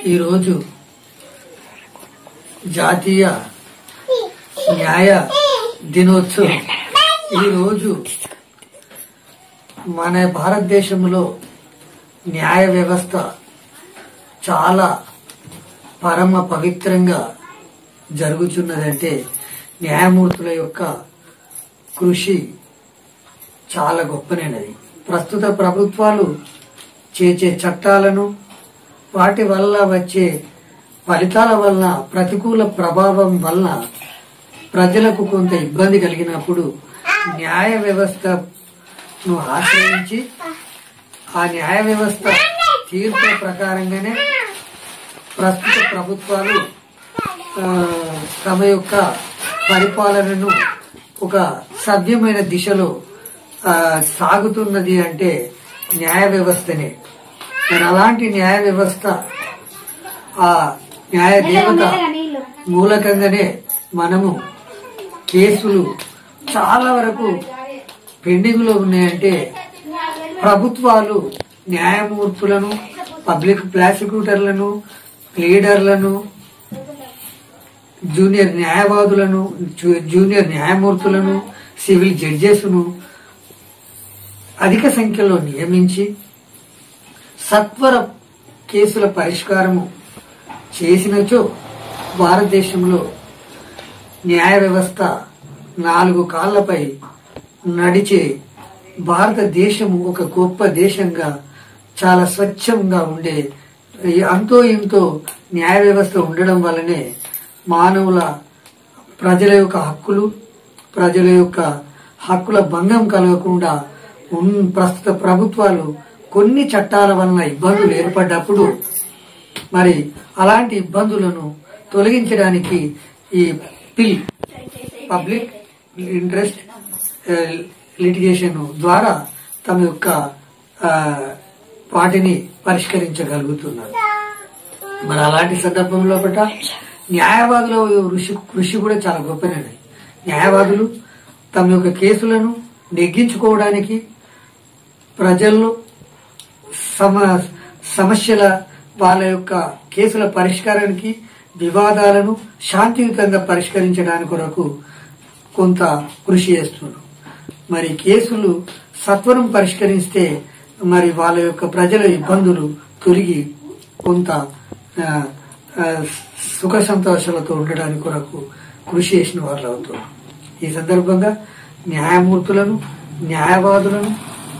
ఈరోజు జాతీయ న్యాయ దినోత్సవం ఈరోజు మన భారతదేశంలో న్యాయ వ్యవస్థ చాలా పరమ పవిత్రంగా జరుగుతున్నదంటే న్యాయమూర్తుల యొక్క కృషి చాలా గొప్పనైనది ప్రస్తుత ప్రభుత్వాలు చేసే చట్టాలను వాటి వల్ల వచ్చే ఫలితాల వల్ల ప్రతికూల ప్రభావం వల్ల ప్రజలకు కొంత ఇబ్బంది కలిగినప్పుడు న్యాయ వ్యవస్థను ఆశ్రయించి ఆ న్యాయ వ్యవస్థ తీర్పు ప్రకారంగానే ప్రస్తుత ప్రభుత్వాలు ఆ, తమ యొక్క పరిపాలనను ఒక సభ్యమైన దిశలో ఆ, సాగుతున్నది అంటే న్యాయ వ్యవస్థనే మరి అలాంటి న్యాయ వ్యవస్థ ఆ న్యాయ దేవత మూలకంగానే మనము కేసులు చాలా వరకు పెండింగ్ లో ఉన్నాయంటే ప్రభుత్వాలు న్యాయమూర్తులను పబ్లిక్ ప్రాసిక్యూటర్లను లీడర్లను జూనియర్ న్యాయవాదులను జూ- జూనియర్ న్యాయమూర్తులను సివిల్ జడ్జెస్ను అధిక సంఖ్యలో నియమించి సత్వర కేసుల పరిష్కారము చేసినచో భారతదేశంలో న్యాయ వ్యవస్థ నాలుగు కాళ్లపై నడిచే భారతదేశము ఒక గొప్ప దేశంగా చాలా స్వచ్ఛంగా ఉండే ఈ అంతో ఇంతో న్యాయ వ్యవస్థ ఉండడం వల్లనే మానవుల ప్రజల యొక్క హక్కులు ప్రజల యొక్క హక్కుల భంగం కలగకుండా ఉన్- ప్రస్తుత ప్రభుత్వాలు కొన్ని చట్టాల వలన ఇబ్బందులు ఏర్పడ్డప్పుడు మరి అలాంటి ఇబ్బందులను తొలగించడానికి ఈ పిల్ పబ్లిక్ ఇంట్రెస్ట్ లిటిగేషన్ ద్వారా తమ యొక్క ఆ, వాటిని పరిష్కరించగలుగుతున్నారు మరి అలాంటి సందర్భంలో పట న్యాయవాదుల కృషి కృషి కూడా చాలా గొప్పనది న్యాయవాదులు తమ యొక్క కేసులను నెగ్గించుకోవడానికి ప్రజల్లో సమ సమస్యల వాళ్ళ యొక్క కేసుల పరిష్కారానికి వివాదాలను శాంతియుతంగా పరిష్కరించడానికి కొరకు కొంత కృషి చేస్తున్నారు మరి కేసులు సత్వరం పరిష్కరిస్తే మరి వాళ్ళ యొక్క ప్రజల ఇబ్బందులు తొలగి కొంత ఆ, ఆ, సుఖ సంతోషాలతో ఉండడానికి కొరకు కృషి చేసిన వాళ్ళు అవుతారు ఈ సందర్భంగా న్యాయమూర్తులను న్యాయవాదులను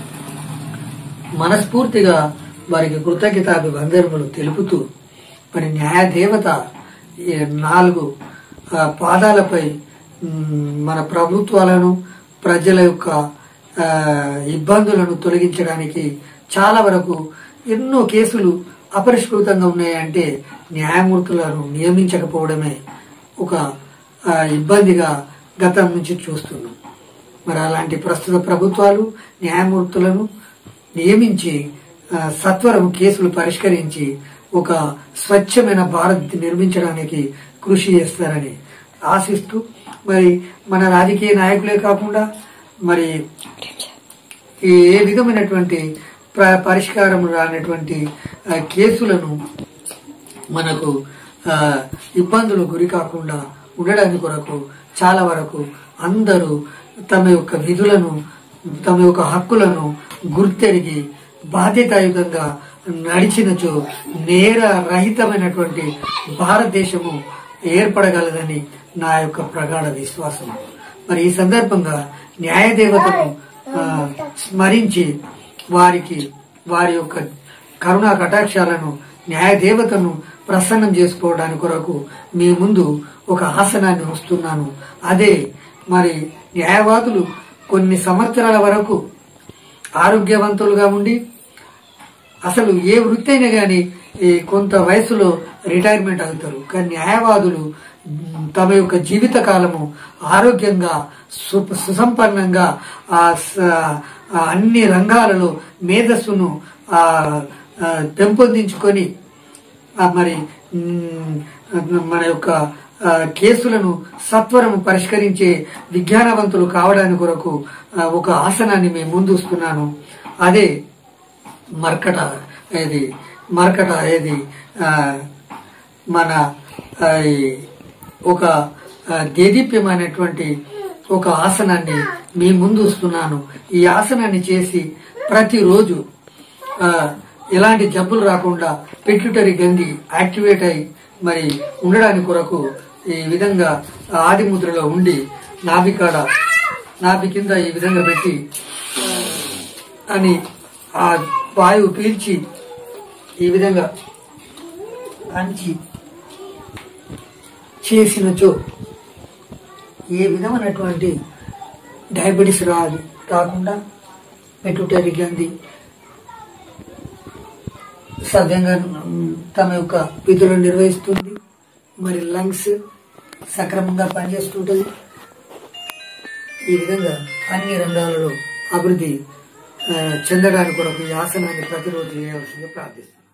మనస్ఫూర్తిగా వారికి కృతజ్ఞతాభివందనములు తెలుపుతూ మరి న్యాయదేవత ఈ నాలుగు ఆ, పాదాలపై మ్, మన ప్రభుత్వాలను ప్రజల యొక్క ఆ, ఇబ్బందులను తొలగించడానికి చాలా వరకు ఎన్నో కేసులు అపరిష్కృతంగా ఉన్నాయంటే న్యాయమూర్తులను నియమించకపోవడమే ఒక ఆ, ఇబ్బందిగా గతం నుంచి చూస్తున్నాం మరి అలాంటి ప్రస్తుత ప్రభుత్వాలు న్యాయమూర్తులను నియమించి ఆ, సత్వరం కేసులు పరిష్కరించి ఒక స్వచ్ఛమైన భారత్ నిర్మించడానికి కృషి చేస్తారని ఆశిస్తూ మరి మన రాజకీయ నాయకులే కాకుండా మరి ఈ ఏ విధమైనటువంటి ప్ర- పరిష్కారం రానటువంటి ఆ, కేసులను మనకు ఆ, ఇబ్బందులు గురి కాకుండా ఉండడానికి కొరకు చాలా వరకు అందరూ తమ యొక్క విధులను తమ యొక్క హక్కులను గుర్తెరిగి బాధ్యతాయుతంగా నడిచినచో నేర రహితమైనటువంటి భారతదేశము ఏర్పడగలదని నా యొక్క ప్రగాఢ విశ్వాసం మరి ఈ సందర్భంగా న్యాయదేవతను ఆ, స్మరించి వారికి వారి యొక్క కరుణా కటాక్షాలను న్యాయదేవతను ప్రసన్నం చేసుకోవడానికి కొరకు మీ ముందు ఒక ఆసనాన్ని వస్తున్నాను అదే మరి న్యాయవాదులు కొన్ని సంవత్సరాల వరకు ఆరోగ్యవంతులుగా ఉండి అసలు ఏ వృత్తి అయినా కానీ ఈ కొంత వయసులో రిటైర్మెంట్ అవుతారు కానీ న్యాయవాదులు మ్, తమ యొక్క జీవిత కాలము ఆరోగ్యంగా సు- సుసంపన్నంగా ఆ స- ఆ అన్ని రంగాలలో మేధస్సును ఆ, ఆ, పెంపొందించుకొని ఆ, మరి మ్, మన యొక్క ఆ, కేసులను సత్వరం పరిష్కరించే విజ్ఞానవంతులు కావడానికి కొరకు ఆ, ఒక ఆసనాన్ని మేము ముందుస్తున్నాను అదే మర్కట ఏది మర్కట ఏది ఆ, మన ఆ, ఈ ఒక ఆ, దేదీప్యమైనటువంటి ఒక ఆసనాన్ని మీ ముందు వస్తున్నాను ఈ ఆసనాన్ని చేసి ప్రతిరోజు ఆ, ఎలాంటి జబ్బులు రాకుండా పిట్యూటరీ గంది యాక్టివేట్ అయి మరి ఉండడానికి కొరకు ఈ విధంగా ఆది ముద్రలో ఉండి నాభి కాడ నాభి కింద ఈ విధంగా పెట్టి అని ఆ వాయువు పీల్చి ఈ విధంగా అంచి చేసినచో ఏ విధమైనటువంటి డయాబెటీస్ రాదు రాకుండా పెట్టుటరీ గంది సవ్యంగా ఉమ్, తమ యొక్క విధులను నిర్వహిస్తుంది మరి లంగ్స్ సక్రమంగా పనిచేస్తుంటుంది ఈ విధంగా అన్ని రంగాలలో అభివృద్ధి ఆ, చెందడానికి కొరకు ఈ ఆసనాన్ని ప్రతిరోజు చేయవలసిందిగా ప్రార్థిస్తున్నాను